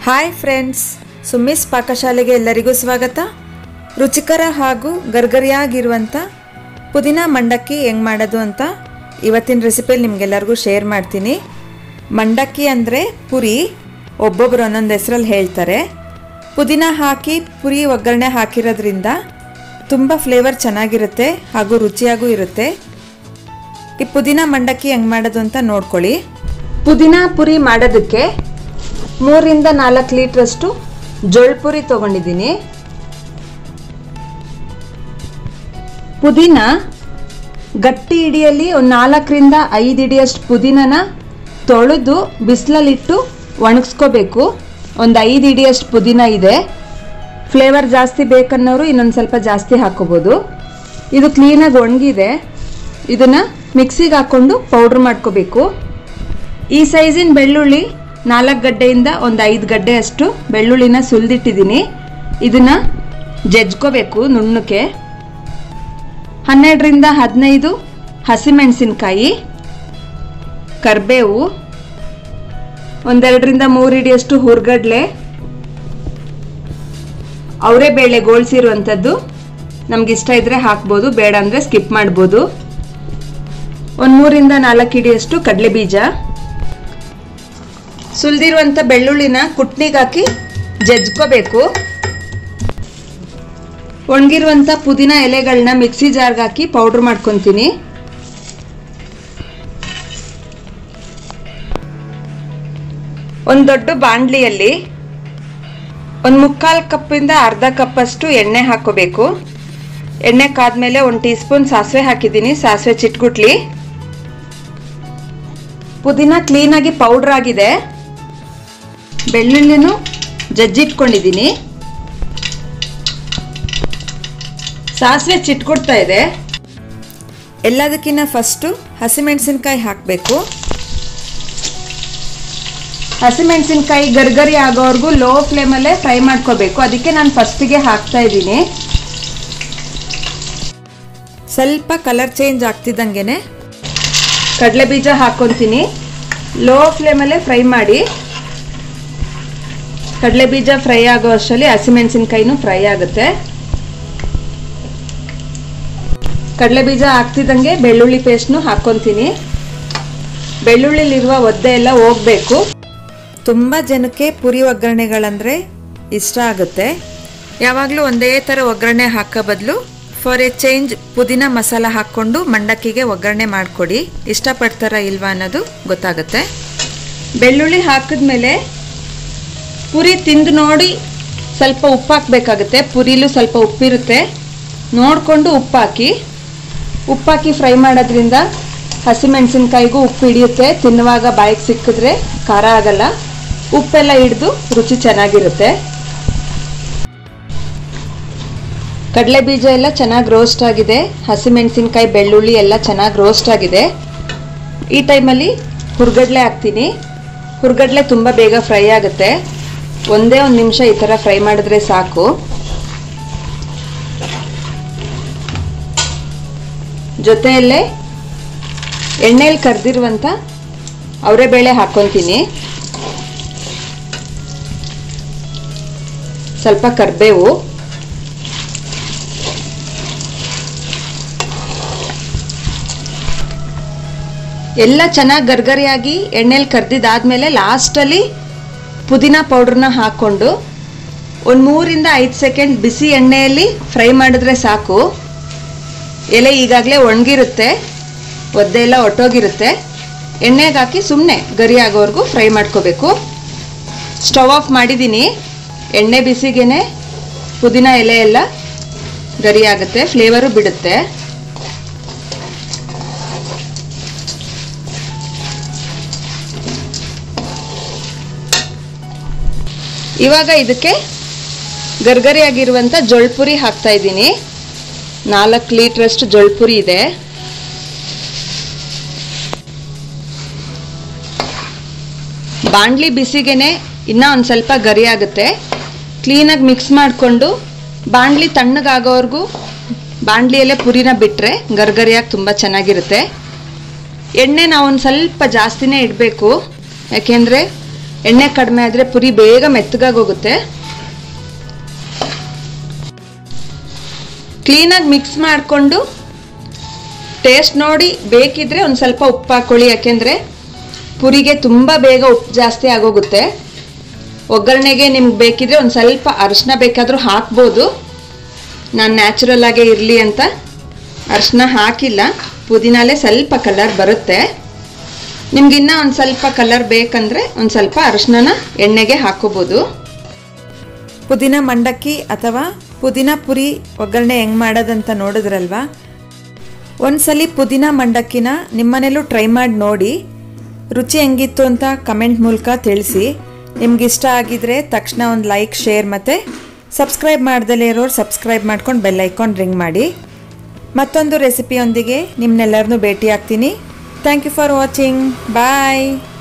hi friends ಸುಮ್ಮಿಸ್ ಪಾಕಶಾಲೆಗೆ ಎಲ್ಲರಿಗೂ ಸ್ವಾಗತ ರುಚಿಕರ ಹಾಗೂ ಗರ್ಗರಿಯಾಗಿರುವಂಥ ಪುದೀನ ಮಂಡಕ್ಕಿ ಹೆಂಗೆ ಮಾಡೋದು ಅಂತ ಇವತ್ತಿನ ರೆಸಿಪಿಯಲ್ಲಿ ನಿಮಗೆಲ್ಲರಿಗೂ ಶೇರ್ ಮಾಡ್ತೀನಿ ಮಂಡಕ್ಕಿ ಅಂದರೆ ಪುರಿ ಒಬ್ಬೊಬ್ಬರು ಒಂದೊಂದು ಹೆಸರಲ್ಲಿ ಹೇಳ್ತಾರೆ ಪುದೀನ ಹಾಕಿ ಪುರಿ ಒಗ್ಗರಣೆ ಹಾಕಿರೋದ್ರಿಂದ ತುಂಬ ಫ್ಲೇವರ್ ಚೆನ್ನಾಗಿರುತ್ತೆ ಹಾಗೂ ರುಚಿಯಾಗೂ ಇರುತ್ತೆ ಈ ಪುದೀನ ಮಂಡಕ್ಕಿ ಹೆಂಗೆ ಮಾಡೋದು ಅಂತ ನೋಡ್ಕೊಳ್ಳಿ ಪುದೀನ ಪುರಿ ಮಾಡೋದಕ್ಕೆ ಮೂರಿಂದ ನಾಲ್ಕು ಲೀಟ್ರಷ್ಟು ಜೋಳಪುರಿ ತೊಗೊಂಡಿದ್ದೀನಿ ಪುದೀನ ಗಟ್ಟಿ ಇಡಿಯಲ್ಲಿ ಒಂದು ನಾಲ್ಕರಿಂದ ಐದು ಇಡಿಯಷ್ಟು ಪುದೀನನ ತೊಳೆದು ಬಿಸಿಲಲ್ಲಿಟ್ಟು ಒಣಗಿಸ್ಕೋಬೇಕು ಒಂದು ಐದು ಇಡಿಯಷ್ಟು ಪುದೀನ ಇದೆ ಫ್ಲೇವರ್ ಜಾಸ್ತಿ ಬೇಕನ್ನೋರು ಇನ್ನೊಂದು ಸ್ವಲ್ಪ ಜಾಸ್ತಿ ಹಾಕೋಬೋದು ಇದು ಕ್ಲೀನಾಗಿ ಒಣಗಿದೆ ಇದನ್ನು ಮಿಕ್ಸಿಗೆ ಹಾಕ್ಕೊಂಡು ಪೌಡ್ರ್ ಮಾಡ್ಕೋಬೇಕು ಈ ಸೈಜಿನ ಬೆಳ್ಳುಳ್ಳಿ ನಾಲ್ಕು ಗಡ್ಡೆಯಿಂದ ಒಂದು ಐದು ಗಡ್ಡೆ ಅಷ್ಟು ಬೆಳ್ಳುಳ್ಳಿನ ಸುಲಿದಿಟ್ಟಿದ್ದೀನಿ ಇದನ್ನು ಜಜ್ಕೋಬೇಕು ನುಣ್ಣಕ್ಕೆ ಹನ್ನೆರಡರಿಂದ ಹದಿನೈದು ಹಸಿಮೆಣಸಿನ್ಕಾಯಿ ಕರಿಬೇವು ಒಂದೆರಡರಿಂದ ಮೂರು ಹಿಡಿಯಷ್ಟು ಹುರ್ಗಡ್ಲೆ ಅವರೇ ಬೇಳೆ ಗೋಳ್ಸಿರುವಂಥದ್ದು ನಮ್ಗೆ ಇಷ್ಟ ಇದ್ರೆ ಹಾಕ್ಬೋದು ಬೇಡ ಅಂದರೆ ಸ್ಕಿಪ್ ಮಾಡ್ಬೋದು ಒಂದು ಮೂರಿಂದ ನಾಲ್ಕು ಹಿಡಿಯಷ್ಟು ಕಡಲೆ ಬೀಜ ಸುಲಿದಿರುವಂಥ ಬೆಳ್ಳುಳ್ಳಿನ ಕುಟ್ನಿಗೆ ಹಾಕಿ ಜಜ್ಕೋಬೇಕು ಒಣಗಿರುವಂಥ ಪುದೀನ ಎಲೆಗಳನ್ನ ಮಿಕ್ಸಿ ಜಾರ್ಗೆ ಹಾಕಿ ಪೌಡ್ರ್ ಮಾಡ್ಕೊತೀನಿ ಒಂದು ದೊಡ್ಡ ಬಾಣಲಿಯಲ್ಲಿ ಒಂದು ಮುಕ್ಕಾಲು ಕಪ್ಪಿಂದ ಅರ್ಧ ಕಪ್ಪಷ್ಟು ಎಣ್ಣೆ ಹಾಕೋಬೇಕು ಎಣ್ಣೆ ಕಾದ್ಮೇಲೆ ಒಂದು ಟೀ ಸ್ಪೂನ್ ಸಾಸಿವೆ ಹಾಕಿದ್ದೀನಿ ಸಾಸಿವೆ ಚಿಟ್ಗುಟ್ಲಿ ಪುದೀನ ಕ್ಲೀನಾಗಿ ಪೌಡ್ರ್ ಆಗಿದೆ ಬೆಳ್ಳುಳ್ಳಿನೂ ಜಜ್ಜಿಟ್ಕೊಂಡಿದ್ದೀನಿ ಸಾಸಿವೆ ಚಿಟ್ಕೊಡ್ತಾ ಇದೆ ಎಲ್ಲದಕ್ಕಿಂತ ಫಸ್ಟು ಹಸಿಮೆಣಸಿನ್ಕಾಯಿ ಹಾಕಬೇಕು ಹಸಿಮೆಣಸಿನ್ಕಾಯಿ ಗರ್ಗರಿ ಆಗೋವರೆಗೂ ಲೋ ಫ್ಲೇಮಲ್ಲೇ ಫ್ರೈ ಮಾಡ್ಕೋಬೇಕು ಅದಕ್ಕೆ ನಾನು ಫಸ್ಟಿಗೆ ಹಾಕ್ತಾ ಇದ್ದೀನಿ ಸ್ವಲ್ಪ ಕಲರ್ ಚೇಂಜ್ ಆಗ್ತಿದ್ದಂಗೆ ಕಡಲೆ ಬೀಜ ಹಾಕ್ಕೊತೀನಿ ಲೋ ಫ್ಲೇಮಲ್ಲೇ ಫ್ರೈ ಮಾಡಿ ಕಡಲೆ ಬೀಜ ಫ್ರೈ ಆಗೋ ಅಷ್ಟರಲ್ಲಿ ಹಸಿಮೆಣಸಿನ್ಕಾಯಿನೂ ಫ್ರೈ ಆಗುತ್ತೆ ಕಡಲೆ ಬೀಜ ಹಾಕ್ತಿದ್ದಂಗೆ ಬೆಳ್ಳುಳ್ಳಿ ಪೇಸ್ಟ್ನು ಹಾಕ್ಕೊತೀನಿ ಬೆಳ್ಳುಳ್ಳಿಲಿರುವ ಒದ್ದೆ ಎಲ್ಲ ಹೋಗಬೇಕು ತುಂಬ ಜನಕ್ಕೆ ಪುರಿ ಒಗ್ಗರಣೆಗಳಂದರೆ ಇಷ್ಟ ಆಗುತ್ತೆ ಯಾವಾಗಲೂ ಒಂದೇ ಥರ ಒಗ್ಗರಣೆ ಹಾಕೋ ಬದಲು ಫಾರ್ ಎ ಚೇಂಜ್ ಪುದೀನ ಮಸಾಲ ಹಾಕ್ಕೊಂಡು ಮಂಡಕ್ಕಿಗೆ ಒಗ್ಗರಣೆ ಮಾಡಿಕೊಡಿ ಇಷ್ಟಪಡ್ತಾರ ಇಲ್ವಾ ಅನ್ನೋದು ಗೊತ್ತಾಗುತ್ತೆ ಬೆಳ್ಳುಳ್ಳಿ ಹಾಕಿದ್ಮೇಲೆ ಪುರಿ ತಿಂದು ನೋಡಿ ಸ್ವಲ್ಪ ಉಪ್ಪು ಹಾಕಬೇಕಾಗುತ್ತೆ ಪುರಿಲೂ ಸ್ವಲ್ಪ ಉಪ್ಪಿರುತ್ತೆ ನೋಡಿಕೊಂಡು ಉಪ್ಪು ಹಾಕಿ ಉಪ್ಪು ಹಾಕಿ ಫ್ರೈ ಮಾಡೋದ್ರಿಂದ ಹಸಿಮೆಣಸಿನ್ಕಾಯಿಗೂ ಉಪ್ಪು ಹಿಡಿಯುತ್ತೆ ತಿನ್ನುವಾಗ ಬಾಯಿಗೆ ಸಿಕ್ಕಿದ್ರೆ ಖಾರ ಆಗಲ್ಲ ಉಪ್ಪೆಲ್ಲ ಹಿಡಿದು ರುಚಿ ಚೆನ್ನಾಗಿರುತ್ತೆ ಕಡಲೆ ಬೀಜ ಎಲ್ಲ ಚೆನ್ನಾಗಿ ರೋಸ್ಟ್ ಆಗಿದೆ ಹಸಿಮೆಣಸಿನ್ಕಾಯಿ ಬೆಳ್ಳುಳ್ಳಿ ಎಲ್ಲ ಚೆನ್ನಾಗಿ ರೋಸ್ಟ್ ಆಗಿದೆ ಈ ಟೈಮಲ್ಲಿ ಹುರ್ಗಡ್ಲೆ ಹಾಕ್ತೀನಿ ಹುರ್ಗಡ್ಲೆ ತುಂಬ ಬೇಗ ಫ್ರೈ ಆಗುತ್ತೆ ಒಂದೇ ಒಂದು ನಿಮಿಷ ಈ ಥರ ಫ್ರೈ ಮಾಡಿದ್ರೆ ಸಾಕು ಜೊತೆಯಲ್ಲೇ ಎಣ್ಣೆಯಲ್ಲಿ ಕರೆದಿರುವಂಥ ಅವರೆಬೇಳೆ ಹಾಕ್ಕೊತೀನಿ ಸ್ವಲ್ಪ ಕರಿಬೇವು ಎಲ್ಲ ಚೆನ್ನಾಗಿ ಗರ್ಗರಿಯಾಗಿ ಎಣ್ಣೆಲಿ ಕರ್ದಿದ್ದಾದ್ಮೇಲೆ ಲಾಸ್ಟಲ್ಲಿ ಪುದೀನ ಪೌಡ್ರನ್ನ ಹಾಕ್ಕೊಂಡು ಒಂದು ಮೂರಿಂದ ಐದು ಸೆಕೆಂಡ್ ಬಿಸಿ ಎಣ್ಣೆಯಲ್ಲಿ ಫ್ರೈ ಮಾಡಿದ್ರೆ ಸಾಕು ಎಲೆ ಈಗಾಗಲೇ ಒಣಗಿರುತ್ತೆ ಒದ್ದೆ ಎಲ್ಲ ಒಟ್ಟೋಗಿರುತ್ತೆ ಎಣ್ಣೆಗೆ ಹಾಕಿ ಸುಮ್ಮನೆ ಗರಿ ಆಗೋವರೆಗೂ ಫ್ರೈ ಮಾಡ್ಕೋಬೇಕು ಸ್ಟವ್ ಆಫ್ ಮಾಡಿದ್ದೀನಿ ಎಣ್ಣೆ ಬಿಸಿಗೇನೆ ಪುದೀನ ಎಲೆ ಎಲ್ಲ ಗರಿ ಆಗುತ್ತೆ ಫ್ಲೇವರು ಬಿಡುತ್ತೆ ಇವಾಗ ಇದಕ್ಕೆ ಗರ್ಗರಿಯಾಗಿರುವಂಥ ಜೊಳ್ಪುರಿ ಹಾಕ್ತಾ ಇದ್ದೀನಿ ನಾಲ್ಕು ಲೀಟ್ರಷ್ಟು ಜೊಳ್ಪುರಿ ಇದೆ ಬಾಣಲಿ ಬಿಸಿಗೆನೆ ಇನ್ನೂ ಒಂದು ಸ್ವಲ್ಪ ಗರಿ ಆಗುತ್ತೆ ಕ್ಲೀನಾಗಿ ಮಿಕ್ಸ್ ಮಾಡಿಕೊಂಡು ಬಾಣಲಿ ತಣ್ಣಗಾಗೋವರೆಗೂ ಬಾಣಲಿಯಲ್ಲೇ ಪುರಿನ ಬಿಟ್ಟರೆ ಗರ್ಗರಿಯಾಗಿ ತುಂಬ ಚೆನ್ನಾಗಿರುತ್ತೆ ಎಣ್ಣೆ ನಾವು ಒಂದು ಸ್ವಲ್ಪ ಜಾಸ್ತಿನೇ ಇಡಬೇಕು ಯಾಕೆಂದರೆ ಎಣ್ಣೆ ಕಡಿಮೆ ಆದರೆ ಪುರಿ ಬೇಗ ಮೆತ್ತಗಾಗಿ ಹೋಗುತ್ತೆ ಕ್ಲೀನಾಗಿ ಮಿಕ್ಸ್ ಮಾಡಿಕೊಂಡು ಟೇಸ್ಟ್ ನೋಡಿ ಬೇಕಿದ್ರೆ ಒಂದು ಸ್ವಲ್ಪ ಉಪ್ಪು ಹಾಕೊಳ್ಳಿ ಯಾಕೆಂದರೆ ಪುರಿಗೆ ತುಂಬ ಬೇಗ ಉಪ್ಪು ಜಾಸ್ತಿ ಆಗೋಗುತ್ತೆ ಒಗ್ಗರಣೆಗೆ ನಿಮ್ಗೆ ಬೇಕಿದ್ರೆ ಒಂದು ಸ್ವಲ್ಪ ಅರಿಶಿನ ಬೇಕಾದರೂ ಹಾಕ್ಬೋದು ನಾನು ನ್ಯಾಚುರಲ್ ಆಗೇ ಇರಲಿ ಅಂತ ಅರಿಶಿನ ಹಾಕಿಲ್ಲ ಪುದೀನಾಲೇ ಸ್ವಲ್ಪ ಕಲರ್ ಬರುತ್ತೆ ನಿಮ್ಗಿನ್ನ ಒಂದು ಸ್ವಲ್ಪ ಕಲರ್ ಬೇಕಂದರೆ ಒಂದು ಸ್ವಲ್ಪ ಅರಿಶಿನ ಎಣ್ಣೆಗೆ ಹಾಕೋಬೋದು ಪುದೀನ ಮಂಡಕ್ಕಿ ಅಥವಾ ಪುದೀನ ಪುರಿ ಒಗ್ಗರಣೆ ಹೆಂಗೆ ಮಾಡೋದಂತ ನೋಡಿದ್ರಲ್ವಾ ಒಂದ್ಸಲಿ ಪುದೀನ ಮಂಡಕ್ಕಿನ ನಿಮ್ಮನೇಲೂ ಟ್ರೈ ಮಾಡಿ ನೋಡಿ ರುಚಿ ಹೆಂಗಿತ್ತು ಅಂತ ಕಮೆಂಟ್ ಮೂಲಕ ತಿಳಿಸಿ ನಿಮ್ಗಿಷ್ಟ ಆಗಿದ್ರೆ ತಕ್ಷಣ ಒಂದು ಲೈಕ್ ಶೇರ್ ಮತ್ತು ಸಬ್ಸ್ಕ್ರೈಬ್ ಮಾಡ್ದಲೇ ಇರೋರು ಸಬ್ಸ್ಕ್ರೈಬ್ ಮಾಡ್ಕೊಂಡು ಬೆಲ್ ಐಕಾನ್ ರಿಂಗ್ ಮಾಡಿ ಮತ್ತೊಂದು ರೆಸಿಪಿಯೊಂದಿಗೆ ನಿಮ್ಮನ್ನೆಲ್ಲರನ್ನೂ ಭೇಟಿ ಆಗ್ತೀನಿ thank you for watching bye